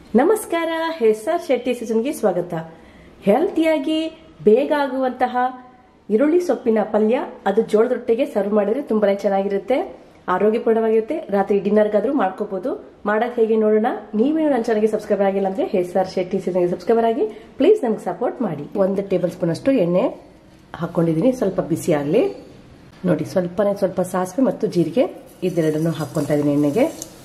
ನಮಸ್ಕಾರ ಹೆಸರ್ ಶೆಟ್ಟಿ ಸೀಸನ್ಗೆ ಸ್ವಾಗತ ಹೆಲ್ತಿಯಾಗಿ ಬೇಗ ಆಗುವಂತಹ ಈರುಳ್ಳಿ ಸೊಪ್ಪಿನ ಪಲ್ಯ ಅದು ಜೋಳದ ರೊಟ್ಟಿಗೆ ಸರ್ವ್ ಮಾಡಿದ್ರೆ ತುಂಬಾನೇ ಚೆನ್ನಾಗಿರುತ್ತೆ ಆರೋಗ್ಯಪೂರ್ಣವಾಗಿರುತ್ತೆ ರಾತ್ರಿ ಡಿನ್ನರ್ಗಾದ್ರೂ ಮಾಡ್ಕೋಬಹುದು ಮಾಡೋದು ಹೇಗೆ ನೋಡೋಣ ನೀವೇನು ನನ್ನ ಚಾನಲ್ಗೆ ಸಬ್ಸ್ಕ್ರೈಬರ್ ಆಗಿಲ್ಲ ಅಂದ್ರೆ ಹೆಸರ್ ಶೆಟ್ಟಿ ಸೀಸನ್ಗೆ ಸಬ್ಸ್ಕ್ರೈಬರ್ ಆಗಿ ಪ್ಲೀಸ್ ನಮ್ಗೆ ಸಪೋರ್ಟ್ ಮಾಡಿ ಒಂದು ಟೇಬಲ್ ಸ್ಪೂನ್ ಅಷ್ಟು ಎಣ್ಣೆ ಹಾಕೊಂಡಿದ್ದೀನಿ ಸ್ವಲ್ಪ ಬಿಸಿ ಆಗಲಿ ನೋಡಿ ಸ್ವಲ್ಪನೇ ಸ್ವಲ್ಪ ಸಾಸಿವೆ ಮತ್ತು ಜೀರಿಗೆ ಇದೆರಡನ್ನು ಹಾಕ್ಕೊತಾ ಇದ್ದೀನಿ ಎಣ್ಣೆಗೆ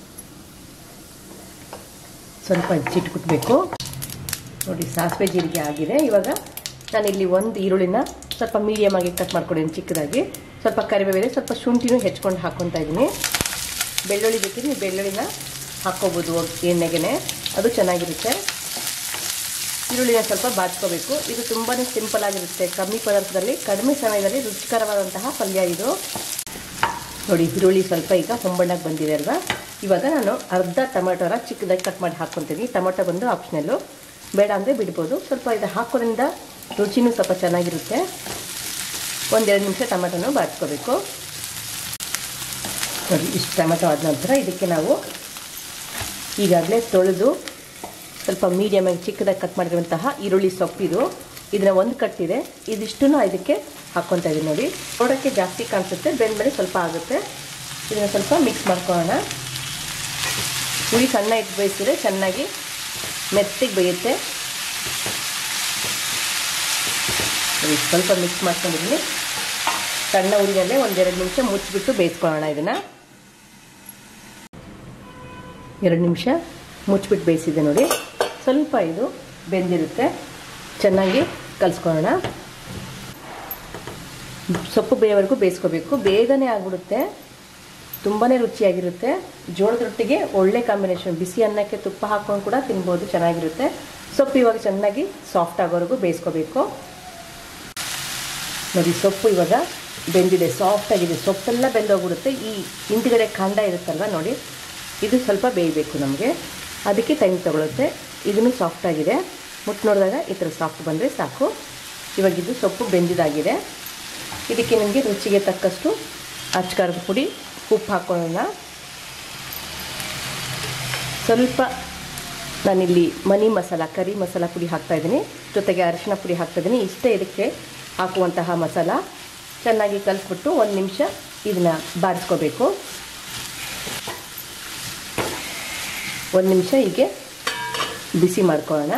ಸ್ವಲ್ಪ ಹಚ್ಚಿಟ್ಬಿಟ್ಬೇಕು ನೋಡಿ ಸಾಸಿವೆ ಜೀರಿಗೆ ಆಗಿದೆ ಇವಾಗ ನಾನಿಲ್ಲಿ ಒಂದು ಈರುಳ್ಳಿನ ಸ್ವಲ್ಪ ಮೀಡಿಯಮ್ ಆಗಿ ಕಟ್ ಮಾಡ್ಕೊಂಡಿದ್ದೀನಿ ಚಿಕ್ಕದಾಗಿ ಸ್ವಲ್ಪ ಕರಿಬೇವಿದೆ ಸ್ವಲ್ಪ ಶುಂಠಿನೂ ಹೆಚ್ಕೊಂಡು ಹಾಕ್ಕೊತಾ ಇದ್ದೀನಿ ಬೆಳ್ಳುಳ್ಳಿ ಬೇಕಿದ್ರೆ ನೀವು ಬೆಳ್ಳುಳ್ಳಿನ ಹಾಕ್ಕೋಬೋದು ಎಣ್ಣೆಗೆ ಅದು ಚೆನ್ನಾಗಿರುತ್ತೆ ಈರುಳ್ಳಿನ ಸ್ವಲ್ಪ ಬಾಚ್ಕೋಬೇಕು ಇದು ತುಂಬಾ ಸಿಂಪಲ್ ಆಗಿರುತ್ತೆ ಕಮ್ಮಿ ಪದಾರ್ಥದಲ್ಲಿ ಕಡಿಮೆ ಸಮಯದಲ್ಲಿ ರುಚಿಕರವಾದಂತಹ ಪಲ್ಯ ಇದು ನೋಡಿ ಈರುಳ್ಳಿ ಸ್ವಲ್ಪ ಈಗ ಹೊಂಬಣ್ಣಕ್ಕೆ ಬಂದಿದೆ ಅಲ್ವಾ ಇವಾಗ ನಾನು ಅರ್ಧ ಟೊಮೆಟೊನ ಚಿಕ್ಕದಾಗಿ ಕಟ್ ಮಾಡಿ ಹಾಕ್ಕೊತೀನಿ ಟೊಮೆಟೊ ಬಂದು ಆಪ್ಷನಲ್ಲು ಬೇಡ ಅಂದರೆ ಬಿಡ್ಬೋದು ಸ್ವಲ್ಪ ಇದು ಹಾಕೋದ್ರಿಂದ ರುಚಿನೂ ಸ್ವಲ್ಪ ಚೆನ್ನಾಗಿರುತ್ತೆ ಒಂದೆರಡು ನಿಮಿಷ ಟೊಮೆಟೊನು ಬಾಚ್ಕೋಬೇಕು ನೋಡಿ ಇಷ್ಟು ಟೊಮೆಟೊ ಆದ ನಂತರ ಇದಕ್ಕೆ ನಾವು ಈಗಾಗಲೇ ತೊಳೆದು ಸ್ವಲ್ಪ ಮೀಡಿಯಮಾಗಿ ಚಿಕ್ಕದಾಗಿ ಕಟ್ ಮಾಡಿರುವಂತಹ ಈರುಳ್ಳಿ ಸೊಪ್ಪಿದು ಇದನ್ನ ಒಂದು ಕಟ್ಟಿದೆ ಇದಿಷ್ಟು ಇದಕ್ಕೆ ಹಾಕ್ಕೊತಾ ಇದ್ದೀನಿ ನೋಡಿ ನೋಡೋಕ್ಕೆ ಜಾಸ್ತಿ ಕಾಣಿಸುತ್ತೆ ಬೆಂದ್ಮೇಲೆ ಸ್ವಲ್ಪ ಆಗುತ್ತೆ ಇದನ್ನು ಸ್ವಲ್ಪ ಮಿಕ್ಸ್ ಮಾಡ್ಕೊಳ್ಳೋಣ ಹುಳಿ ಸಣ್ಣ ಇಟ್ಟು ಬೇಯಿಸಿದ್ರೆ ಚೆನ್ನಾಗಿ ಮೆತ್ತಿಗೆ ಬೇಯುತ್ತೆ ಸ್ವಲ್ಪ ಮಿಕ್ಸ್ ಮಾಡ್ಕೊಂಡಿದ್ದೀನಿ ಸಣ್ಣ ಉರಿಯಲ್ಲೇ ಒಂದೆರಡು ನಿಮಿಷ ಮುಚ್ಚಿಬಿಟ್ಟು ಬೇಯಿಸ್ಕೊಳ್ಳೋಣ ಇದನ್ನು ಎರಡು ನಿಮಿಷ ಮುಚ್ಚಿಬಿಟ್ಟು ಬೇಯಿಸಿದೆ ನೋಡಿ ಸ್ವಲ್ಪ ಇದು ಬೆಂದಿರುತ್ತೆ ಚೆನ್ನಾಗಿ ಕಲಿಸ್ಕೊಳ್ಳೋಣ ಸೊಪ್ಪು ಬೇಯವರೆಗೂ ಬೇಯಿಸ್ಕೋಬೇಕು ಬೇಗನೆ ಆಗ್ಬಿಡುತ್ತೆ ತುಂಬಾ ರುಚಿಯಾಗಿರುತ್ತೆ ಜೋಳದ ರೊಟ್ಟಿಗೆ ಒಳ್ಳೆ ಕಾಂಬಿನೇಷನ್ ಬಿಸಿ ಅನ್ನಕ್ಕೆ ತುಪ್ಪ ಹಾಕೊಂಡು ಕೂಡ ತಿನ್ಬೋದು ಚೆನ್ನಾಗಿರುತ್ತೆ ಸೊಪ್ಪು ಇವಾಗ ಚೆನ್ನಾಗಿ ಸಾಫ್ಟ್ ಆಗೋವರೆಗೂ ಬೇಯಿಸ್ಕೋಬೇಕು ನೋಡಿ ಸೊಪ್ಪು ಇವಾಗ ಬೆಂದಿದೆ ಸಾಫ್ಟ್ ಆಗಿದೆ ಸೊಪ್ಪೆಲ್ಲ ಬೆಂದೋಗ್ಬಿಡುತ್ತೆ ಈ ಹಿಂದ್ಗಡೆ ಕಾಂಡ ಇರುತ್ತಲ್ವ ನೋಡಿ ಇದು ಸ್ವಲ್ಪ ಬೇಯಬೇಕು ನಮಗೆ ಅದಕ್ಕೆ ಟೈಮ್ ತಗೊಳುತ್ತೆ ಇದನ್ನು ಸಾಫ್ಟ್ ಆಗಿದೆ ಮುಟ್ಟು ನೋಡಿದಾಗ ಈ ಥರ ಸಾಫ್ಟ್ ಬಂದರೆ ಸಾಕು ಇವಾಗ ಇದು ಸೊಪ್ಪು ಬೆಂದಿದಾಗಿದೆ ಇದಕ್ಕೆ ನಿಮಗೆ ರುಚಿಗೆ ತಕ್ಕಷ್ಟು ಅಚ್ಕಾರದ ಪುಡಿ ಉಪ್ಪು ಹಾಕೊಳ್ಳೋಣ ಸ್ವಲ್ಪ ನಾನಿಲ್ಲಿ ಮನಿ ಮಸಾಲ ಕರಿ ಮಸಾಲ ಪುಡಿ ಹಾಕ್ತಾಯಿದ್ದೀನಿ ಜೊತೆಗೆ ಅರಿಶಿನ ಪುಡಿ ಹಾಕ್ತಾಯಿದ್ದೀನಿ ಇಷ್ಟೇ ಇದಕ್ಕೆ ಹಾಕುವಂತಹ ಮಸಾಲ ಚೆನ್ನಾಗಿ ಕಲಿಸ್ಬಿಟ್ಟು ಒಂದು ನಿಮಿಷ ಇದನ್ನು ಬಾಡಿಸ್ಕೋಬೇಕು ಒಂದು ನಿಮಿಷ ಹೀಗೆ ಬಿಸಿ ಮಾಡ್ಕೊಳ್ಳೋಣ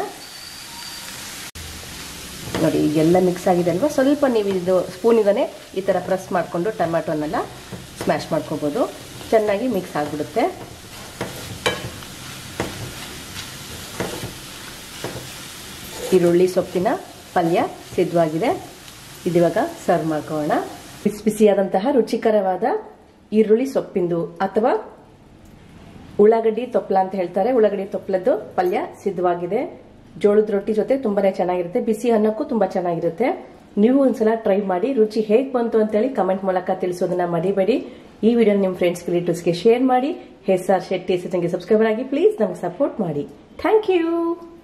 ನೋಡಿ ಈಗೆಲ್ಲ ಮಿಕ್ಸ್ ಆಗಿದೆ ಅಲ್ವಾ ಸ್ವಲ್ಪ ನೀವು ಇದು ಸ್ಪೂನಿಗೇ ಈ ಥರ ಪ್ರೆಸ್ ಮಾಡಿಕೊಂಡು ಟೊಮ್ಯಾಟೊನೆಲ್ಲ ಸ್ಮ್ಯಾಶ್ ಮಾಡ್ಕೋಬೋದು ಚೆನ್ನಾಗಿ ಮಿಕ್ಸ್ ಆಗಿಬಿಡುತ್ತೆ ಈರುಳ್ಳಿ ಸೊಪ್ಪಿನ ಪಲ್ಯ ಸಿದ್ಧವಾಗಿದೆ ಇದಿವಾಗ ಸರ್ವ್ ಮಾಡ್ಕೊಳ್ಳೋಣ ಬಿಸಿ ಬಿಸಿಯಾದಂತಹ ರುಚಿಕರವಾದ ಈರುಳ್ಳಿ ಸೊಪ್ಪಿಂದು ಅಥವಾ ಉಳ್ಳಾಗಡ್ಡಿ ತೊಪ್ಲ ಅಂತ ಹೇಳ್ತಾರೆ ಉಳ್ಳಾಗಡ್ಡಿ ತೊಪ್ಲದ್ದು ಪಲ್ಯ ಸಿದ್ಧವಾಗಿದೆ ಜೋಳದ ರೊಟ್ಟಿ ಜೊತೆ ತುಂಬಾನೇ ಚೆನ್ನಾಗಿರುತ್ತೆ ಬಿಸಿ ಅನ್ನಕ್ಕೂ ತುಂಬಾ ಚೆನ್ನಾಗಿರುತ್ತೆ ನೀವು ಒಂದ್ಸಲ ಟ್ರೈ ಮಾಡಿ ರುಚಿ ಹೇಗೆ ಬಂತು ಅಂತೇಳಿ ಕಮೆಂಟ್ ಮೂಲಕ ತಿಳಿಸೋದನ್ನ ಮರಿಬೇಡಿ ಈ ವಿಡಿಯೋ ನಿಮ್ಮ ಫ್ರೆಂಡ್ಸ್ ರಿಲೇಟಿವ್ಸ್ಗೆ ಶೇರ್ ಮಾಡಿ ಹೆಸ್ ಆರ್ ಶೆಟ್ಟಿ ಸಬ್ಸ್ಕ್ರೈಬರ್ ಆಗಿ ಪ್ಲೀಸ್ ನಮ್ಗೆ ಸಪೋರ್ಟ್ ಮಾಡಿ ಥ್ಯಾಂಕ್ ಯು